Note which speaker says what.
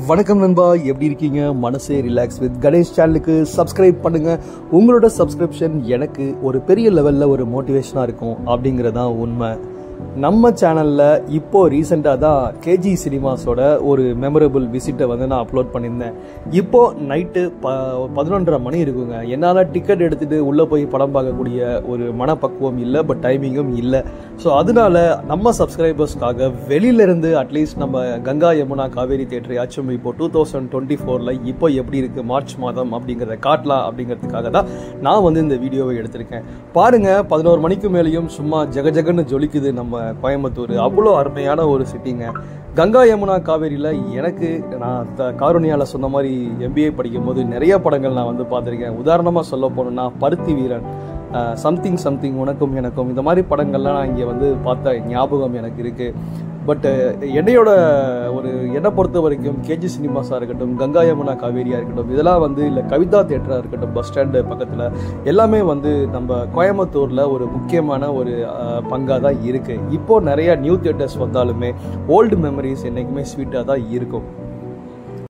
Speaker 1: வணக்கம் நண்பா எப்படி இருக்கீங்க மனசே ரிலாக்ஸ் வித் கணேஷ் சேனலுக்கு சப்ஸ்கிரைப் பண்ணுங்க உங்களோட சப்ஸ்கிரிப்ஷன் எனக்கு ஒரு பெரிய லெவலில் ஒரு மோட்டிவேஷனாக இருக்கும் அப்படிங்கிறதான் உண்மை நம்ம சேனலில் இப்போ ரீசெண்டாக தான் கேஜி சினிமாஸோட ஒரு மெமரபிள் விசிட்டை வந்து நான் அப்லோட் பண்ணியிருந்தேன் இப்போ நைட்டு ப பதினொன்றரை மணி இருக்குங்க என்னால் டிக்கெட் எடுத்துகிட்டு உள்ளே போய் படம் பார்க்கக்கூடிய ஒரு மனப்பக்குவம் இல்லை பட் டைமிங்கும் இல்லை ஸோ அதனால நம்ம சப்ஸ்கிரைபர்ஸ்க்காக வெளியிலேருந்து அட்லீஸ்ட் நம்ம கங்கா யமுனா காவேரி தேட்டரையாச்சும் இப்போ டூ தௌசண்ட் டுவெண்ட்டி ஃபோரில் இப்போ எப்படி இருக்குது மார்ச் மாதம் அப்படிங்கிறத காட்டலாம் அப்படிங்கிறதுக்காக தான் நான் வந்து இந்த வீடியோவை எடுத்திருக்கேன் பாருங்கள் பதினோரு மணிக்கு மேலேயும் சும்மா ஜெகஜகன்னு ஜொலிக்குது நம்ம கோயம்புத்தூர் அவ்வளோ அருமையான ஒரு சிட்டிங்க கங்கா யமுனா காவேரியில் எனக்கு நான் த காரணியால் சொன்ன மாதிரி எம்பிஏ படிக்கும்போது நிறைய படங்கள் நான் வந்து பார்த்துருக்கேன் உதாரணமாக சொல்ல போனோம்னா பருத்தி வீரன் சம்திங் சம்திங் உனக்கும் எனக்கும் இந்த மாதிரி படங்கள்லாம் நான் இங்கே வந்து பார்த்த ஞாபகம் எனக்கு இருக்குது பட் என்னையோட ஒரு என்னை பொறுத்த வரைக்கும் கேஜி சினிமாஸாக இருக்கட்டும் கங்கா யமுனா காவேரியாக இருக்கட்டும் இதெல்லாம் வந்து இல்லை கவிதா தேட்டராக இருக்கட்டும் பஸ் ஸ்டாண்டு பக்கத்தில் எல்லாமே வந்து நம்ம கோயம்புத்தூரில் ஒரு முக்கியமான ஒரு பங்காக தான் இருக்குது இப்போது நிறையா நியூ தேட்டர்ஸ் வந்தாலுமே ஓல்டு மெமரிஸ் என்றைக்குமே ஸ்வீட்டாக தான் இருக்கும்